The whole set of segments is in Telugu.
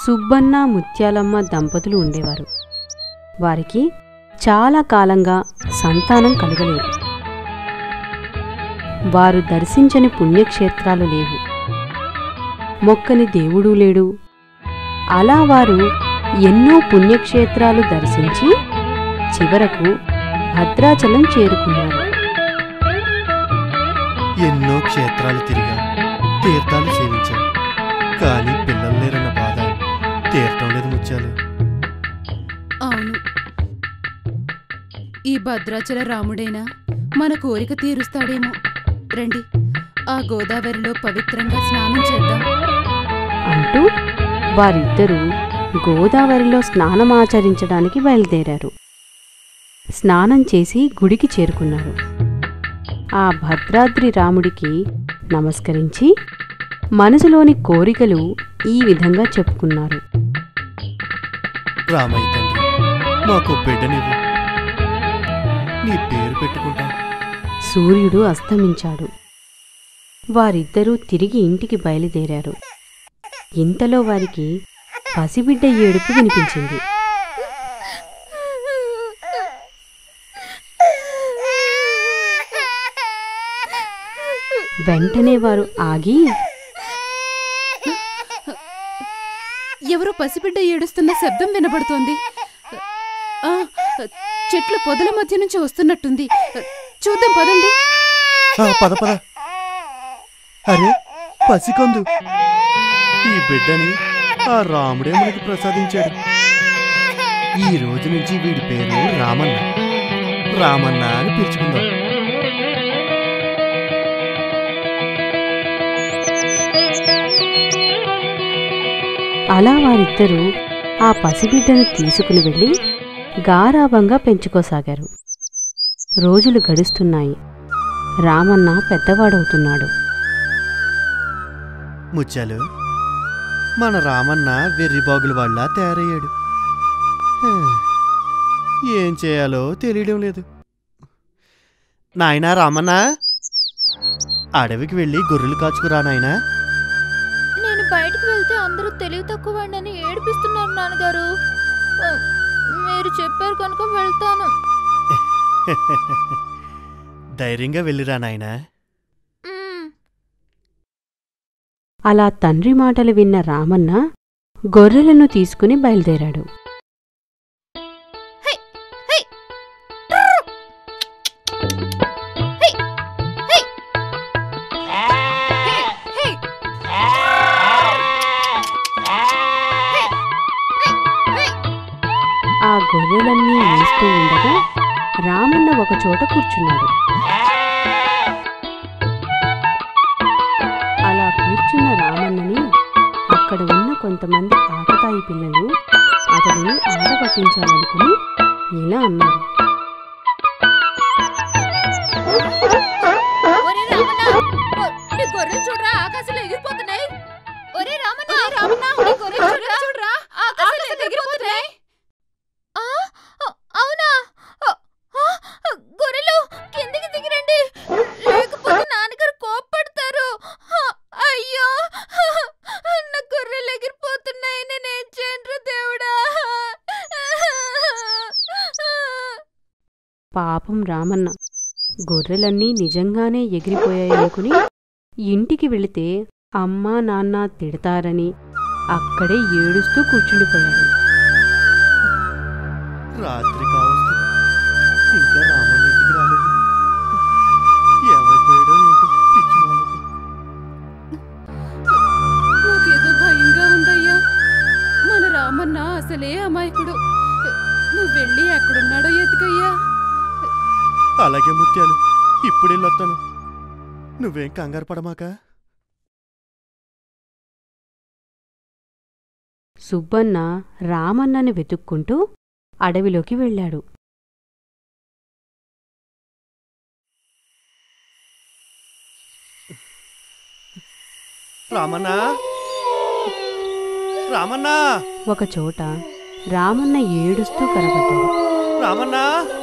సుబ్బన్న ముత్యాలమ్మ దంపతులు ఉండేవారు వారికి చాలా కాలంగా సంతానం కలగలేదు వారు దర్శించని పుణ్యక్షేత్రాలు లేవు మొక్కని దేవుడూ లేడు అలా వారు ఎన్నో పుణ్యక్షేత్రాలు దర్శించి చివరకు భద్రాచలం చేరుకున్నారు ఎన్నో క్షేత్రాలు తిరిగా తీర్థాలు సేవించాం కానీ పిల్లలు లేరన్న బాధ తీరటం లేదు ముత్యాలు అవును ఈ భద్రాచల రాముడైనా మన కోరిక తీరుస్తాడేమో రండి ఆ గోదావరిలో పవిత్రంగా స్నానం చేద్దాం అంటూ వారిద్దరూ గోదావరిలో స్నానమాచరించడానికి బయలుదేరారు స్నానం చేసి గుడికి చేరుకున్నారు ఆ భద్రాద్రి రాముడికి నమస్కరించి మనసులోని కోరికలు ఈ విధంగా చెప్పుకున్నారు రామయ్య తండ్రి మాకు బిడ్డనివ్వు నీ పేరు పెట్టుకుంటాం సూర్యుడు అస్తమించాడు వారిద్దరూ తిరిగి ఇంటికి బయలుదేరారు ఇంతలో వారికి పసిబిడ్డ ఏడుపు వినిపించింది వెంటనే వారు ఆగి ఎవరో పసిబిడ్డ ఏడుస్తున్న శబ్దం వినబడుతోంది ఆ, చెట్ల పొదల మధ్య నుంచి వస్తున్నట్టుంది చూద్దాం పదండి ఆ, పద పద అరే పసికందు ఈ బిడ్డని ఆ రాముడే మనకి ప్రసాదించాడు ఈ రోజు నుంచి వీడి పేరు రామన్న రామన్న అని పిలుచుకుందాం అలా వారిద్దరూ ఆ పసిబిడ్డను తీసుకుని వెళ్ళి గారాబంగా పెంచుకోసాగారు రోజులు గడుస్తున్నాయి రామన్న పెద్దవాడవుతున్నాడు ముత్యాలు మన రామన్న వెర్రిబాగుల వాళ్ళ తయారయ్యాడు హే, ఏం చేయాలో తెలియడం లేదు నాయనా రామన్న అడవికి వెళ్ళి గొర్రెలు కాచుకురా నాయనా నేను బయటకు వెళ్తే అందరూ తెలివి తక్కువ వాడిని ఏడిపిస్తున్నారు నాన్నగారు ఆ, మీరు చెప్పారు కనుక వెళ్తాను ధైర్యంగా వెళ్ళిరా నాయనా మ్మ్. అలా తండ్రి మాటలు విన్న రామన్న గొర్రెలను తీసుకుని బయలుదేరాడు హై, హై. హై, హై. హై, హై. హై, హై. ఆ గొర్రెలన్నీ మేస్తూ ఉండగా రామన్న ఒకచోట కూర్చున్నాడు అలా కూర్చున్న రామన్నని అక్కడ ఉన్న కొంతమంది ఆకతాయి పిల్లలు అతడిని ఆడపట్టించాలనుకుని ఇలా అన్నారు ఒరే రామన్న ఓ, నీ గొర్రెలు చూడరా ఆకాశంలో ఎగిరిపోతున్నాయి ఒరే రామన్న రామన్న నీ గొర్రెలు చూడరా చూడరా ఆకాశంలో ఎగిరిపోతున్నాయి ఆ, ఆ, అవునా ఆ, ఆ, గొర్రెలు కిందికి దిగిరండి లేకపోతే నాన్నగారు కోప్పడతారు ఆ, అయ్యో నా గొర్రెలు ఎగిరిపోతున్నాయి నేనేం చేయను దేవుడా పాపం రామన్న గొర్రెలన్నీ నిజంగానే ఎగిరిపోయాయనుకుని ఇంటికి వెళితే అమ్మా నాన్న తిడతారని అక్కడే ఏడుస్తూ కూర్చుండిపోయాడు రాత్రి కావస్తుంది ఇంకా రామన్న ఇంటికి రాలేదు ఏమైపోయాడో ఏంటో పిచ్చి మాలకు నాకేదో భయంగా ఉందయ్యా మన రామన్న అసలే అమాయకుడు నువ్వు వెళ్ళి ఎక్కడున్నాడో ఎతుకయ్యా అలాగే ముత్యాలు ఇప్పుడు వెళ్ళొస్తాను నువ్వేం కంగారు పడమాక సుబ్బన్న రామన్నని వెతుక్కుంటూ అడవిలోకి వెళ్ళాడు రామన్నా రామన్నా ఒకచోట రామన్న ఏడుస్తూ కనబడ్డాడు రామన్నా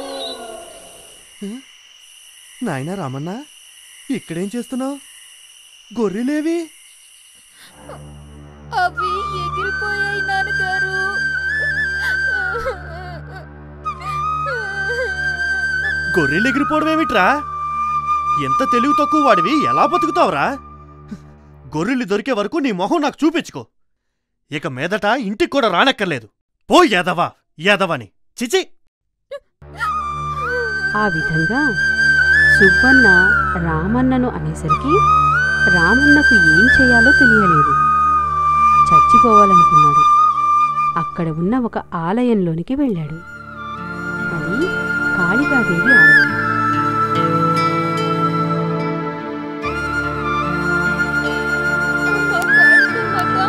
నాయనా రామన్నా ఇక్కడేం చేస్తున్నావు గొర్రెలేవి అవి ఎగిరిపోయాయి నాన్నగారు గొర్రెలు ఎగిరిపోవడం ఏమిట్రా ఎంత తెలివి తక్కువ వాడివి ఎలా బతుకుతావురా గొర్రెలు దొరికే వరకు నీ మొహం నాకు చూపించుకో ఇక మీదట ఇంటికి కూడా రానక్కర్లేదు పో యాదవా యాదవని చిచి ఆ విధంగా సుబ్బన్న రామన్నను అనేసరికి రామన్నకు ఏం చేయాలో తెలియలేదు చచ్చిపోవాలనుకున్నాడు అక్కడ ఉన్న ఒక ఆలయంలోనికి వెళ్ళాడు అది కాళికాదేవి ఆలయం అమ్మా, కాళికామాత.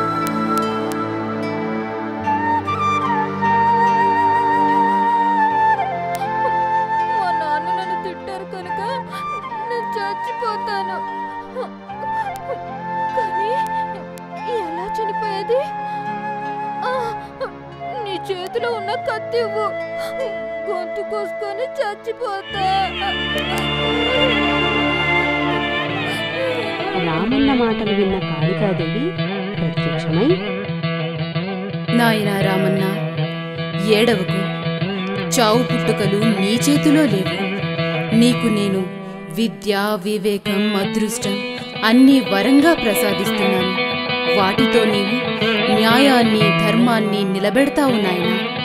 మా నాన్న నన్ను తిట్టారు కనుక నేను చచ్చిపోతాను కానీ ఎలా చనిపోయేది ఆ, నీ చేతిలో ఉన్న కత్తి ఇవ్వు గొంతు కోసుకొని చచ్చిపోతా రామన్న మాటలు విన్న కాళికాదేవి ప్రత్యక్షమై నాయనా రామన్న ఏడవకు చావు పుట్టుకలు నీ చేతిలో లేవు నీకు నేను విద్య వివేకం అదృష్టం అన్నీ వరంగా ప్రసాదిస్తున్నాను వాటితో నీవు న్యాయాన్ని ధర్మాన్ని నిలబెడతావు నాయనా